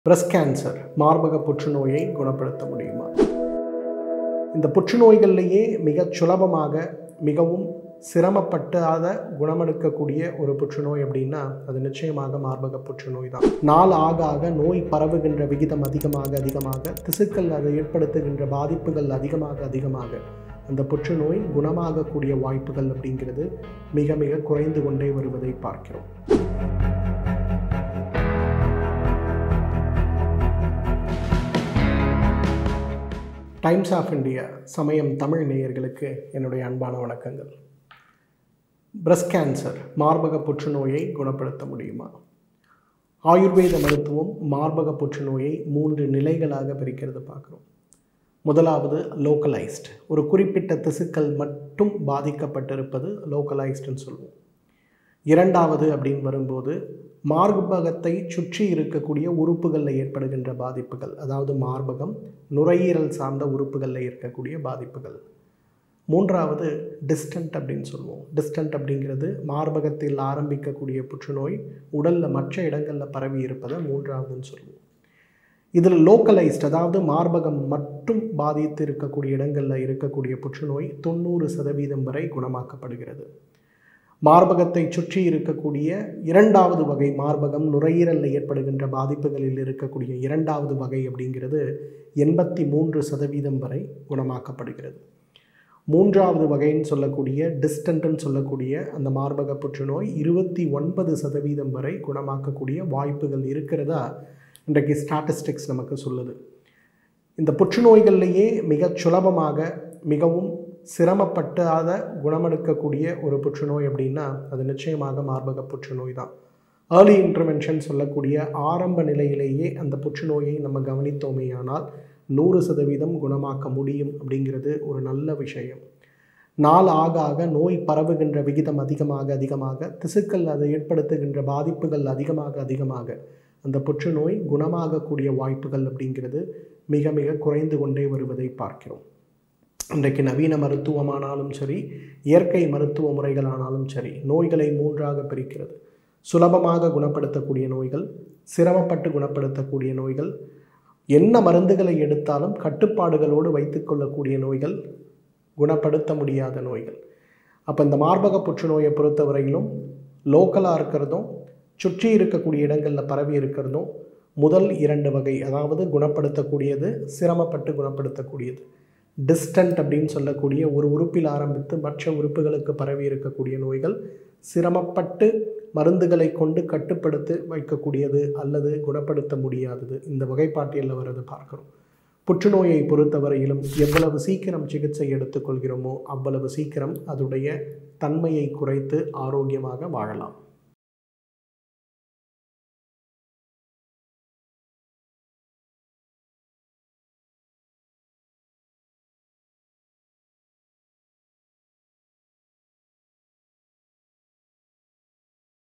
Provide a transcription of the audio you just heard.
breast cancer மார்பக புற்றுநோயை குணப்படுத்த முடியுமா இந்த புற்றுநோய்கள்லேயே மிகச் சுலபமாக மிகவும் சிரமப்பட்டாத குணமெடுக்கக்கூடிய ஒரு புற்றுநோய் அப்படின்னா அது நிச்சயமாக மார்பக புற்றுநோய் தான் நாள் ஆக ஆக நோய் பரவுகின்ற விகிதம் அதிகமாக அதிகமாக திசுக்கள் அதை ஏற்படுத்துகின்ற பாதிப்புகள் அதிகமாக அதிகமாக அந்த புற்றுநோய் குணமாகக்கூடிய வாய்ப்புகள் அப்படிங்கிறது மிக மிக குறைந்து கொண்டே வருவதை பார்க்கிறோம் டைம்ஸ் ஆஃப் இந்தியா சமயம் தமிழ் நேயர்களுக்கு என்னுடைய அன்பான வணக்கங்கள் பிரஸ்ட் கேன்சர் மார்பக புற்றுநோயை குணப்படுத்த முடியுமா ஆயுர்வேத மருத்துவம் மார்பக புற்றுநோயை மூன்று நிலைகளாக பிரிக்கிறது பார்க்குறோம் முதலாவது லோக்கலைஸ்ட் ஒரு குறிப்பிட்ட திசுக்கள் மட்டும் பாதிக்கப்பட்டிருப்பது லோக்கலைஸ்டுன்னு சொல்லுவோம் இரண்டாவது அப்படின்னு வரும்போது மார்பகத்தை சுற்றி இருக்கக்கூடிய உறுப்புகளில் ஏற்படுகின்ற பாதிப்புகள் அதாவது மார்பகம் நுரையீரல் சார்ந்த உறுப்புகளில் இருக்கக்கூடிய பாதிப்புகள் மூன்றாவது டிஸ்டன்ட் அப்படின்னு சொல்லுவோம் டிஸ்டன்ட் அப்படிங்கிறது மார்பகத்தில் ஆரம்பிக்கக்கூடிய புற்றுநோய் உடலில் மற்ற இடங்களில் பரவி இருப்பதை மூன்றாவதுன்னு சொல்லுவோம் இதில் லோக்கலைஸ்ட் அதாவது மார்பகம் மட்டும் பாதித்து இருக்கக்கூடிய இடங்களில் இருக்கக்கூடிய புற்றுநோய் தொண்ணூறு சதவீதம் வரை குணமாக்கப்படுகிறது மார்பகத்தை சுற்றி இருக்கக்கூடிய இரண்டாவது வகை மார்பகம் நுரையீரலில் ஏற்படுகின்ற பாதிப்புகளில் இருக்கக்கூடிய இரண்டாவது வகை அப்படிங்கிறது எண்பத்தி மூன்று சதவீதம் வரை குணமாக்கப்படுகிறது மூன்றாவது வகைன்னு சொல்லக்கூடிய டிஸ்டன்ட்னு சொல்லக்கூடிய அந்த மார்பக புற்றுநோய் இருபத்தி ஒன்பது சதவீதம் வரை குணமாக்கக்கூடிய வாய்ப்புகள் இருக்கிறதா இன்றைக்கு ஸ்டாட்டிஸ்டிக்ஸ் நமக்கு சொல்லுது இந்த புற்றுநோய்கள்லேயே மிகச் சுலபமாக மிகவும் சிரமப்பட்டாத குணமெடுக்கக்கூடிய ஒரு புற்றுநோய் அப்படின்னா அது நிச்சயமாக மார்பக புற்றுநோய் தான் ஏர்லி இன்டர்வென்ஷன் சொல்லக்கூடிய ஆரம்ப நிலையிலேயே அந்த புற்றுநோயை நம்ம கவனித்தோமேயானால் நூறு சதவீதம் குணமாக்க முடியும் அப்படிங்கிறது ஒரு நல்ல விஷயம் நாள் ஆக ஆக நோய் பரவுகின்ற விகிதம் அதிகமாக அதிகமாக திசுக்கள் அதை ஏற்படுத்துகின்ற பாதிப்புகள் அதிகமாக அதிகமாக அந்த புற்றுநோய் குணமாகக்கூடிய வாய்ப்புகள் அப்படிங்கிறது மிக மிக குறைந்து கொண்டே வருவதை பார்க்கிறோம் இன்றைக்கு நவீன மருத்துவமானாலும் சரி இயற்கை மருத்துவ முறைகளானாலும் சரி நோய்களை மூன்றாக பிரிக்கிறது சுலபமாக குணப்படுத்தக்கூடிய நோய்கள் சிரமப்பட்டு குணப்படுத்தக்கூடிய நோய்கள் என்ன மருந்துகளை எடுத்தாலும் கட்டுப்பாடுகளோடு வைத்துக்கொள்ளக்கூடிய நோய்கள் குணப்படுத்த முடியாத நோய்கள் அப்போ இந்த மார்பக புற்றுநோயை பொறுத்தவரையிலும் லோக்கலாக இருக்கிறதும் சுற்றி இருக்கக்கூடிய இடங்களில் பரவி இருக்கிறதும் முதல் இரண்டு வகை அதாவது குணப்படுத்தக்கூடியது சிரமப்பட்டு குணப்படுத்தக்கூடியது டிஸ்டன்ட் அப்படின்னு சொல்லக்கூடிய ஒரு உறுப்பில் ஆரம்பித்து மற்ற உறுப்புகளுக்கு பரவி இருக்கக்கூடிய நோய்கள் சிரமப்பட்டு மருந்துகளை கொண்டு கட்டுப்படுத்தி வைக்கக்கூடியது அல்லது குணப்படுத்த முடியாதது இந்த வகைப்பாட்டியலில் வர்றது பார்க்குறோம் புற்றுநோயை பொறுத்தவரையிலும் எவ்வளவு சீக்கிரம் சிகிச்சை எடுத்துக்கொள்கிறோமோ அவ்வளவு சீக்கிரம் அதோடைய தன்மையை குறைத்து ஆரோக்கியமாக வாழலாம்